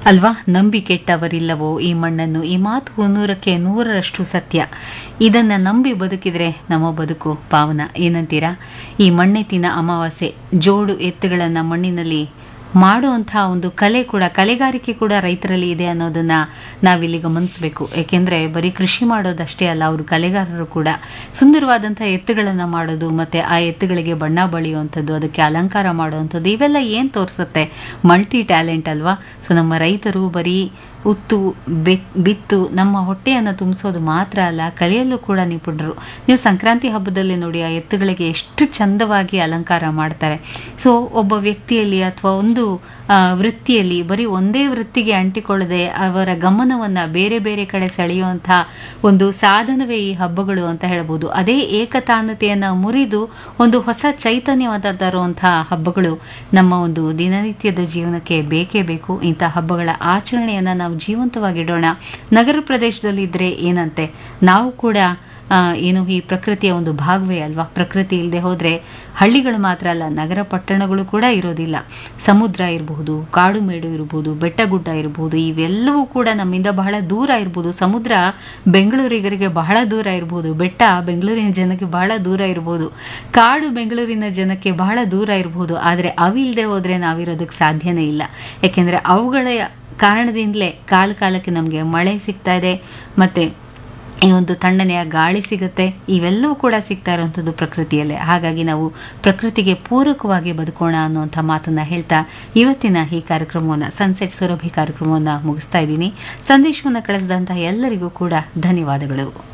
ಅಲ್ವಾ ನಂಬಿ ಕೆಟ್ಟವರಿಲ್ಲವೋ ಈ ಮಣ್ಣನ್ನು ಈ ಮಾತು ನೂರಕ್ಕೆ ನೂರರಷ್ಟು ಸತ್ಯ ಇದನ್ನು ನಂಬಿ ಬದುಕಿದ್ರೆ ನಮ್ಮ ಬದುಕು ಪಾವನ ಏನಂತೀರಾ ಈ ಮಣ್ಣೆತ್ತಿನ ಅಮಾವಾಸ್ಯೆ ಜೋಡು ಎತ್ತುಗಳನ್ನು ಮಣ್ಣಿನಲ್ಲಿ ಮಾಡುವಂಥ ಒಂದು ಕಲೆ ಕೂಡ ಕಲೆಗಾರಿಕೆ ಕೂಡ ರೈತರಲ್ಲಿ ಇದೆ ಅನ್ನೋದನ್ನ ನಾವಿಲ್ಲಿ ಗಮನಿಸಬೇಕು ಏಕೆಂದರೆ ಬರೀ ಕೃಷಿ ಮಾಡೋದಷ್ಟೇ ಅಲ್ಲ ಅವರು ಕಲೆಗಾರರು ಕೂಡ ಸುಂದರವಾದಂಥ ಎತ್ತುಗಳನ್ನು ಮಾಡೋದು ಮತ್ತು ಆ ಎತ್ತುಗಳಿಗೆ ಬಣ್ಣ ಬಳಿಯುವಂಥದ್ದು ಅದಕ್ಕೆ ಅಲಂಕಾರ ಮಾಡುವಂಥದ್ದು ಇವೆಲ್ಲ ಏನು ತೋರಿಸುತ್ತೆ ಮಲ್ಟಿ ಟ್ಯಾಲೆಂಟ್ ಅಲ್ವಾ ಸೊ ನಮ್ಮ ರೈತರು ಬರೀ ಉತ್ತು ಬೆಕ್ ಬಿತ್ತು ನಮ್ಮ ಹೊಟ್ಟೆಯನ್ನು ತುಂಬಿಸೋದು ಮಾತ್ರ ಅಲ್ಲ ಕಲೆಯಲ್ಲೂ ಕೂಡ ನಿಪುಣರು ನೀವು ಸಂಕ್ರಾಂತಿ ಹಬ್ಬದಲ್ಲಿ ನೋಡಿ ಆ ಎತ್ತುಗಳಿಗೆ ಎಷ್ಟು ಚಂದವಾಗಿ ಅಲಂಕಾರ ಮಾಡ್ತಾರೆ ಸೊ ಒಬ್ಬ ವ್ಯಕ್ತಿಯಲ್ಲಿ ಅಥವಾ ಒಂದು ಆ, ವೃತ್ತಿಯಲ್ಲಿ ಬರೀ ಒಂದೇ ವೃತ್ತಿಗೆ ಅಂಟಿಕೊಳ್ಳದೆ ಅವರ ಗಮನವನ್ನು ಬೇರೆ ಬೇರೆ ಕಡೆ ಸೆಳೆಯುವಂಥ ಒಂದು ಸಾಧನವೇ ಈ ಹಬ್ಬಗಳು ಅಂತ ಹೇಳ್ಬೋದು ಅದೇ ಏಕತಾನತೆಯನ್ನು ಮುರಿದು ಒಂದು ಹೊಸ ಚೈತನ್ಯವಾದ ತರುವಂಥ ಹಬ್ಬಗಳು ನಮ್ಮ ಒಂದು ದಿನನಿತ್ಯದ ಜೀವನಕ್ಕೆ ಬೇಕೇ ಬೇಕು ಇಂಥ ಹಬ್ಬಗಳ ಆಚರಣೆಯನ್ನು ನಾವು ಜೀವಂತವಾಗಿಡೋಣ ನಗರ ಪ್ರದೇಶದಲ್ಲಿದ್ದರೆ ಏನಂತೆ ನಾವು ಕೂಡ ಆ, ಏನು ಈ ಪ್ರಕೃತಿಯ ಒಂದು ಭಾಗವೇ ಅಲ್ವಾ ಪ್ರಕೃತಿ ಇಲ್ಲದೆ ಹೋದರೆ ಹಳ್ಳಿಗಳು ಮಾತ್ರ ಅಲ್ಲ ನಗರ ಪಟ್ಟಣಗಳು ಕೂಡ ಇರೋದಿಲ್ಲ ಸಮುದ್ರ ಇರಬಹುದು ಕಾಡು ಮೇಡು ಇರಬಹುದು ಬೆಟ್ಟ ಗುಡ್ಡ ಇರಬಹುದು ಇವೆಲ್ಲವೂ ಕೂಡ ನಮ್ಮಿಂದ ಬಹಳ ದೂರ ಇರ್ಬೋದು ಸಮುದ್ರ ಬೆಂಗಳೂರಿಗರಿಗೆ ಬಹಳ ದೂರ ಇರ್ಬೋದು ಬೆಟ್ಟ ಬೆಂಗಳೂರಿನ ಜನಕ್ಕೆ ಬಹಳ ದೂರ ಇರ್ಬೋದು ಕಾಡು ಬೆಂಗಳೂರಿನ ಜನಕ್ಕೆ ಬಹಳ ದೂರ ಇರ್ಬೋದು ಆದರೆ ಅವಿಲ್ಲದೆ ಹೋದರೆ ನಾವಿರೋದಕ್ಕೆ ಸಾಧ್ಯನೇ ಇಲ್ಲ ಯಾಕೆಂದರೆ ಅವುಗಳ ಕಾರಣದಿಂದಲೇ ಕಾಲ ಕಾಲಕ್ಕೆ ನಮಗೆ ಮಳೆ ಸಿಗ್ತಾ ಇದೆ ಮತ್ತು ಈ ಒಂದು ತಣ್ಣನೆಯ ಗಾಳಿ ಸಿಗುತ್ತೆ ಇವೆಲ್ಲವೂ ಕೂಡ ಸಿಗ್ತಾ ಇರುವಂಥದ್ದು ಪ್ರಕೃತಿಯಲ್ಲೇ ಹಾಗಾಗಿ ನಾವು ಪ್ರಕೃತಿಗೆ ಪೂರಕವಾಗಿ ಬದುಕೋಣ ಅನ್ನುವಂಥ ಮಾತನ್ನ ಹೇಳ್ತಾ ಇವತ್ತಿನ ಈ ಕಾರ್ಯಕ್ರಮವನ್ನು ಸನ್ಸೆಟ್ ಸುರಭಿ ಕಾರ್ಯಕ್ರಮವನ್ನು ಮುಗಿಸ್ತಾ ಇದ್ದೀನಿ ಸಂದೇಶವನ್ನು ಕಳಿಸಿದಂತಹ ಎಲ್ಲರಿಗೂ ಕೂಡ ಧನ್ಯವಾದಗಳು